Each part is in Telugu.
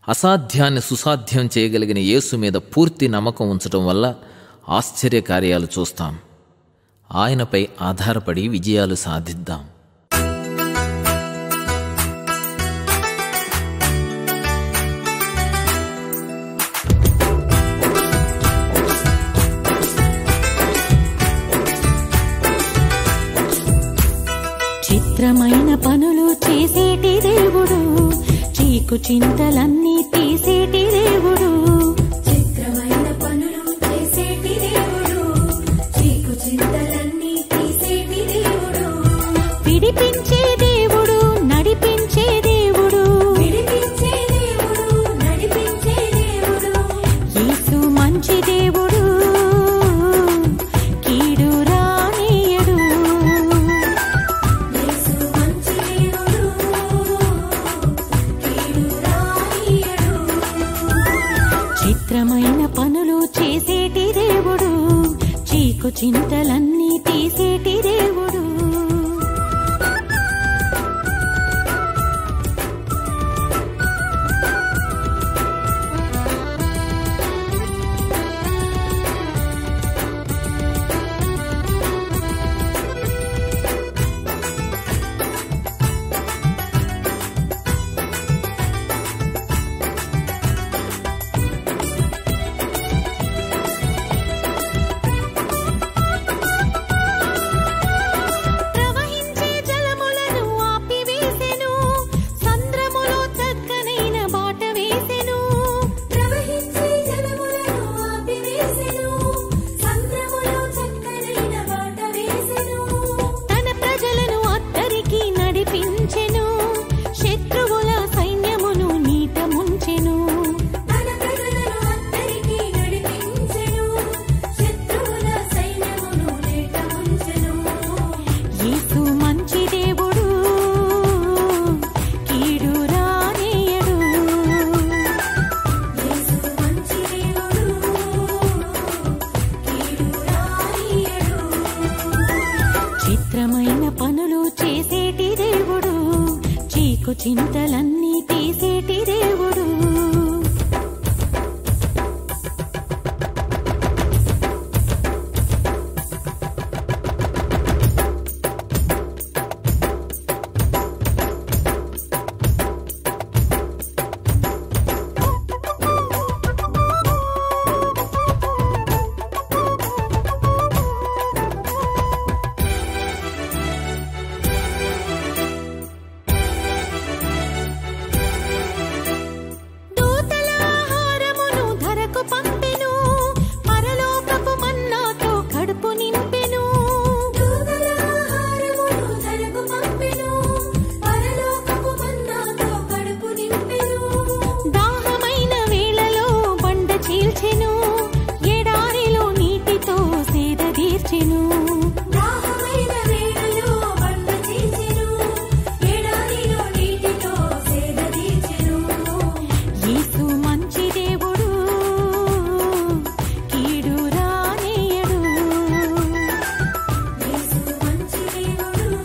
అసాధ్యాన్ని సుసాధ్యం చేయగలిగిన యేసు మీద పూర్తి నమ్మకం ఉంచటం వల్ల ఆశ్చర్య కార్యాలు చూస్తాం ఆయనపై ఆధారపడి విజయాలు సాధిద్దాం చిత్రమైన పనులు చేసేటి దేవుడు చీకు చింతలన్నీ తీసేటి దేవుడు చిత్రమైన పనులు చేసేటి దేవుడు చీకు చింతలన్నీ తీసేటి దేవుడు విడిపించే దేవుడు నడిపించే దేవుడు విడిపించే దేవుడు నడిపించే దేవుడు యేసు మంచి దేవుడు కీడు రానియడు యేసు మంచి దేవుడు కీడు రానియడు చిత్రమైన పనులు చేసేటి దేవుడు చీకు చింతలన్నీ తీసేటి దేవుడు ప్రవహించే జలములను ఆపివేసెను సంద్రములో చక్కనైన బాట వేసెను ప్రవహించే జలములను ఆపివేసెను సంద్రములో చక్కనైన బాట వేసెను తన ప్రజలను అద్దరికి నడిపించెను శత్రువుల సైన్యమును నీట ముంచెను తన ప్రజలను అందరికీ నడిపించెను శత్రువుల సైన్యమును నేట ముంచెను యేసు మంచి దేవుడు కీడు రానియడు యేసు మంచి దేవుడు కీడు రానియడు చిత్రమైన పనులు చేసేటి దేవుడు చీకు చింతలన్నీ తీసేటి దేవుడు దూతల ఆహారమును ధరకు పంపెను పరలోకపు మన్నాతో కడుపు నింపెను దూతల ఆహారమును ధరకు పంపెను పరలోకపు మన్నాతో కడుపు నింపెను దాహమైన వేళలో బండ చీల్చెను ఎడారిలో నీటితో సేద తీర్చెను దాహమైన వేళలో బండ చేసెను ఎడారిలో నీటితో సేద తీర్చెను యేసు మంచి దేవుడు కీడు రానియడు యేసు మంచి దేవుడు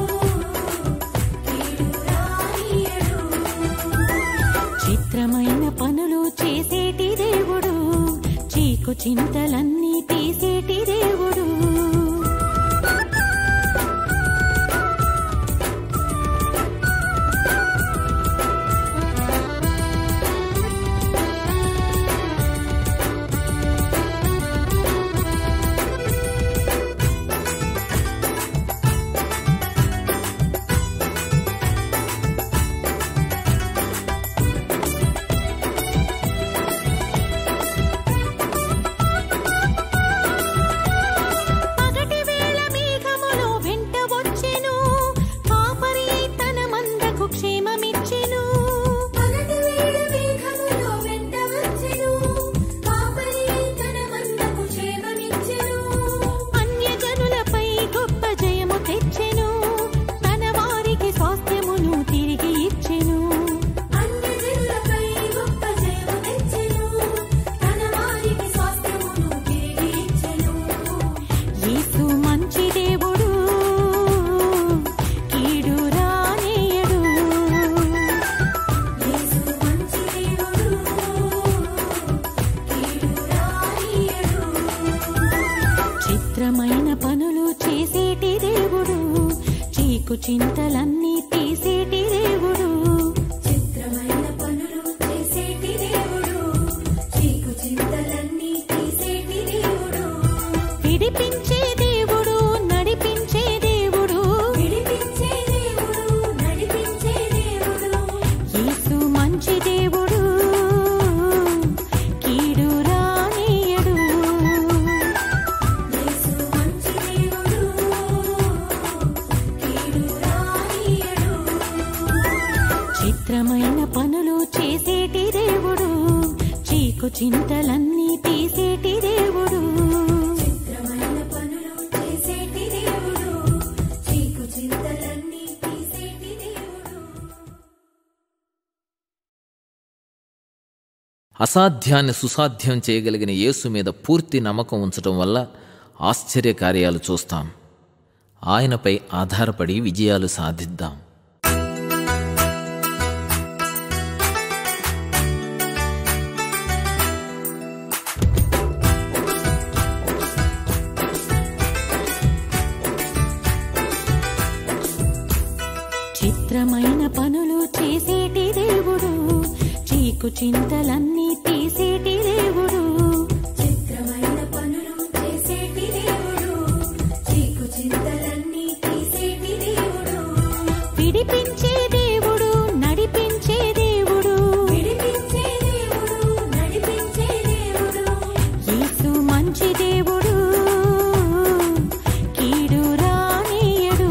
కీడు రానియడు చిత్రమైన పనులు చేసేటి దేవుడు చీకు చింతలన్నీ తీసేటి దేవుడు చింతలన్నీ తీసేటి దేవుడు చిత్రమైన పనులు చేసేటి దేవుడు చీకు చింతలన్నీ తీసేటి దేవుడు విడిపించే దేవుడు నడిపించే దేవుడు విడిపించే దేవుడు నడిపించే దేవుడు యేసు మంచి దేవుడు కీడు రానియడు యేసు మంచి దేవుడు కీడు రానియడు చిత్రమైన పనులు చేసేటి దేవుడు చీకు చింతలన్నీ తీసేటి దేవుడు చిత్రమైన పనులు చేసేటి దేవుడు చీకు చింతలన్నీ తీసేటి దేవుడు అసాధ్యాన్ని సుసాధ్యం చేయగలిగిన యేసు మీద పూర్తి నమ్మకం ఉంచటం వల్ల ఆశ్చర్యకార్యాలు చూస్తాం ఆయనపై ఆధారపడి విజయాలు సాధిద్దాం చిత్రమైన పనులు చేసేటి దేవుడు చీకు చింతలన్నీ తీసేటి దేవుడు చిత్రమైన పనులు చేసేటి దేవుడు చీకు చింతలన్నీ తీసేటి దేవుడు విడిపించే దేవుడు నడిపించే దేవుడు విడిపించే దేవుడు నడిపించే దేవుడు యేసు మంచి దేవుడు కీడు రానియడు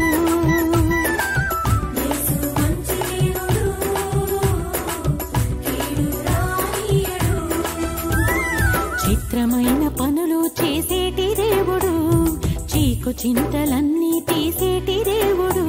యేసు మంచి దేవుడు కీడు రానియడు చిత్రమైన పనులు చేసేటి దేవుడు చీకు చింతలన్నీ తీసేటి దేవుడు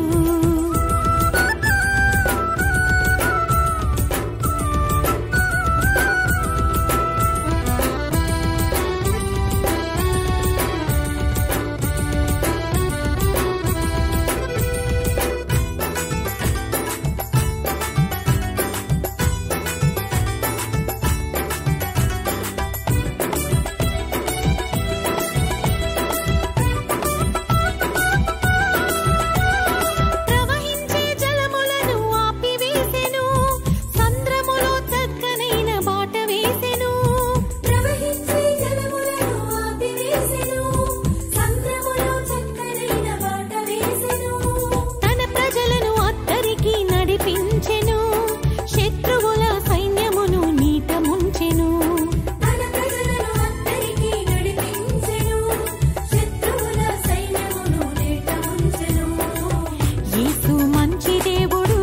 ప్రవహించే జలములను ఆపివేసెను సంద్రములో చక్కనైన బాట వేసెను ప్రవహించే జలములను ఆపివేసెను సంద్రములో చక్కనైన బాట వేసెను తన ప్రజలను అద్దరికి నడిపించెను శత్రువుల సైన్యమును నీట ముంచెను తన ప్రజలను అందరికీ నడిపించెను శత్రువుల సైన్యమును నేట ఉంచెను యేసు మంచి దేవుడు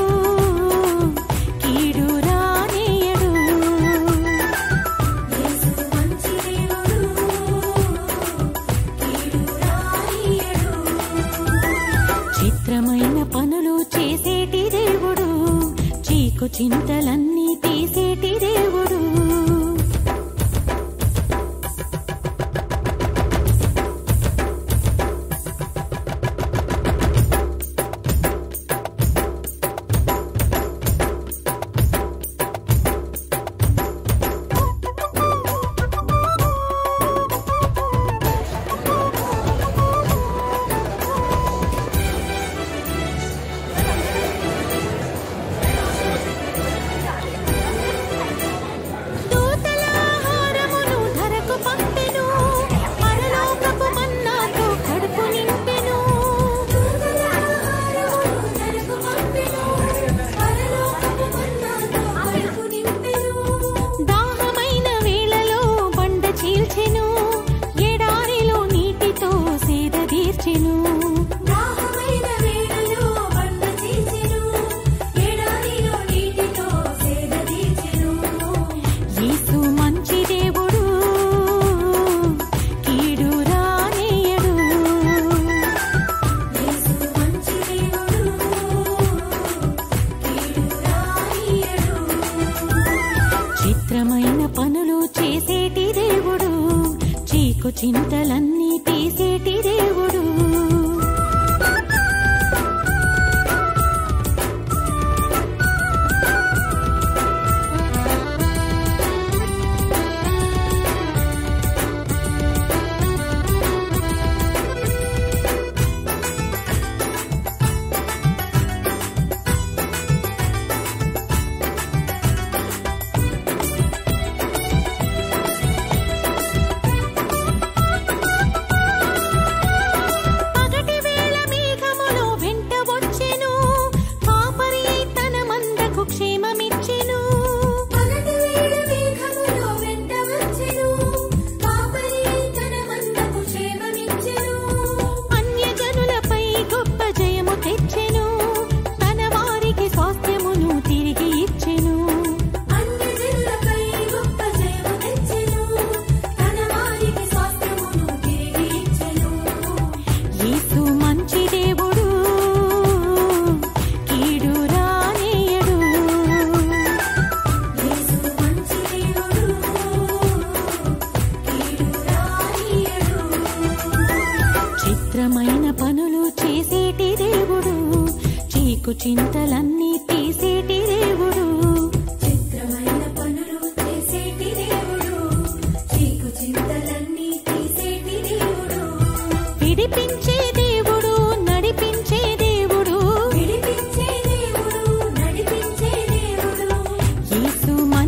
కీడు రానియడు యేసు మంచి దేవుడు కీడు రానియడు చిత్రమైన పనులు చేసేటి దేవుడు చీకు చింతలన్నీ తీసేటి దేవుడు దూతల ఆహారమును ధరకు పంపెను పరలోకపు మన్నాతో కడుపు నింపెను దూతల ఆహారమును ధరకు పంపెను పరలోకపు మన్నాతో కడుపు నింపెను దాహమైన వేళలో బండ చీల్చెను ఎడారిలో నీటితో సేద తీర్చెను దాహమైన వేళలో బండ చీల్చెను ఎడారిలో నీటితో సేద తీర్చెను యేసు మంచి దేవుడు కీడు రానియడు యేసు మంచి దేవుడు కీడు రానియడు చిత్రమైన పనులు చేసేటి దేవుడు చీకు చింతలన్నీ తీసేటి దేవుడు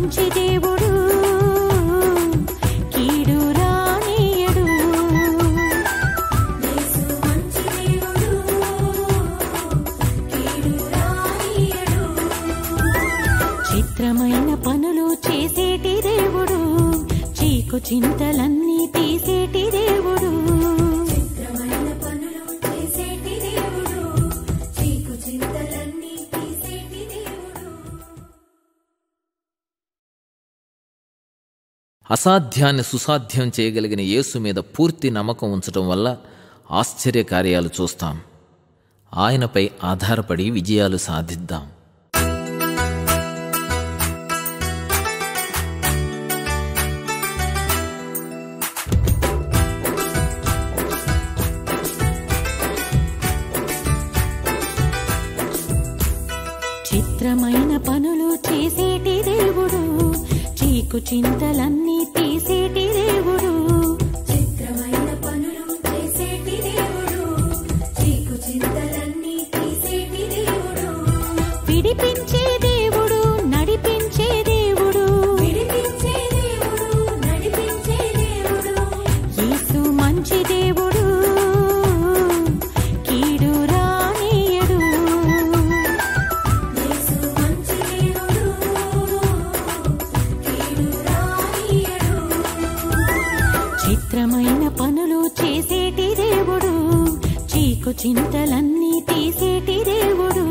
మంచి దేవుడు కీడు రానియడు యేసు మంచి దేవుడు కీడు రానియడు చిత్రమైన పనులు చేసేటి దేవుడు చీకు చింతలన్నీ తీసేటి దేవుడు చిత్రమైన పనులు చేసేటి దేవుడు చీకు చింతలన్నీ తీసేటి దేవుడు అసాధ్యాన్ని సుసాధ్యం చేయగలిగిన యేసు మీద పూర్తి నమ్మకం ఉంచటం వల్ల ఆశ్చర్య కార్యాలు చూస్తాం ఆయనపై ఆధారపడి విజయాలు సాధిద్దాం చిత్రమైన పనులు చేసేటి దేవుడు చీకు చింతలన్నీ తీసేటి దేవుడు చిత్రమైన పనులు చేసేటి దేవుడు చీకు చింతలన్నీ తీసేటి దేవుడు విడిపించే దేవుడు నడిపించే దేవుడు విడిపించే దేవుడు నడిపించే దేవుడు యేసు మంచి దేవుడు కీడు రానియడు యేసు మంచి దేవుడు కీడు రానియడు చిత్రమైన పనులు చేసేటి దేవుడు చీకు చింతలన్నీ తీసేటి దేవుడు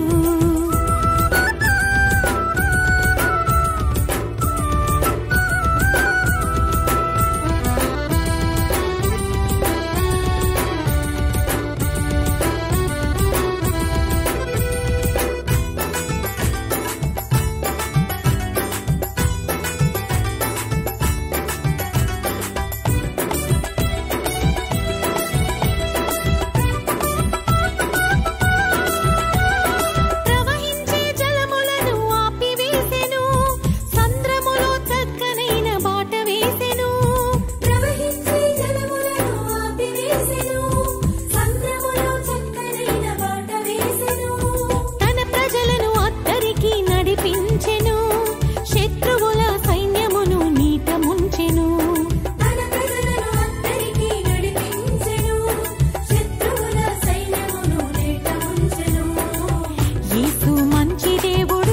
ప్రవహించే జలములను ఆపివేసెను సంద్రములో చక్కనైన బాట వేసెను ప్రవహించే జలములను ఆపివేసెను సంద్రములో చక్కనైన బాట వేసెను తన ప్రజలను అద్దరికి నడిపించెను శత్రువుల సైన్యమును నీట ముంచెను తన ప్రజలను అద్దరికి నడిపించెను శత్రువుల సైన్యమును నేట ఉంచెను యేసు మంచి దేవుడు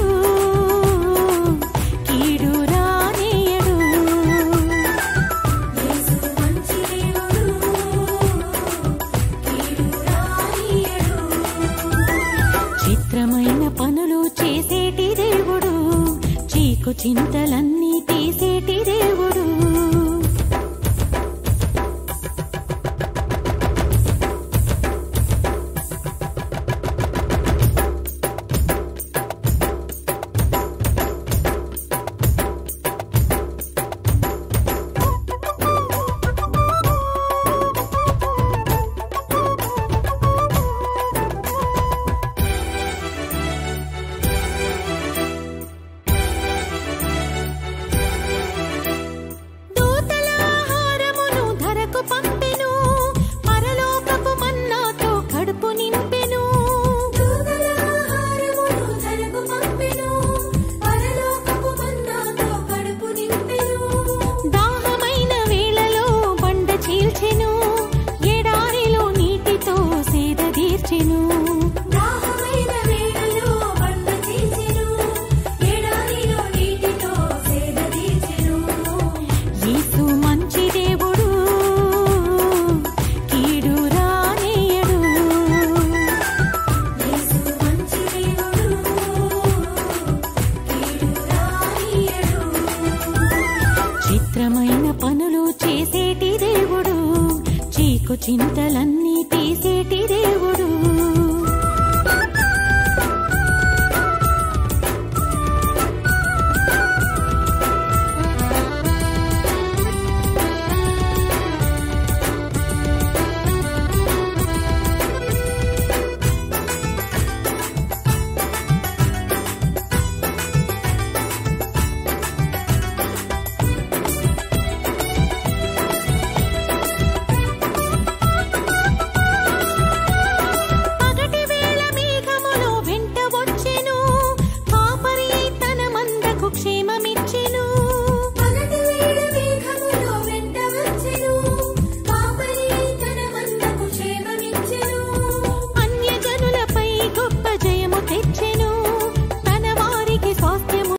కీడు రానియడు యేసు మంచి దేవుడు కీడు రానియడు చిత్రమైన పనులు చేసేటి దేవుడు చీకు చింతలన్నీ తీసేటి దేవుడు దూతల ఆహారమును ధరకు పంపెను పరలోకపు మన్నాతో కడుపు నింపెను దూతల ఆహారమును ధరకు పంపెను పరలోకపు మన్నాతో కడుపు నింపెను దాహమైన వేళలో బండ చీల్చెను ఎడారిలో నీటితో సేద తీర్చెను దాహమైన వేళలో బండ చీల్చెను ఎడారిలో నీటితో సేద తీర్చెను యేసు మంచి దేవుడు కీడు రానియడు యేసు మంచి దేవుడు కీడు రానియడు చిత్రమైన పనులు చేసేటి దేవుడు చీకు చింతలన్నీ తీసేటి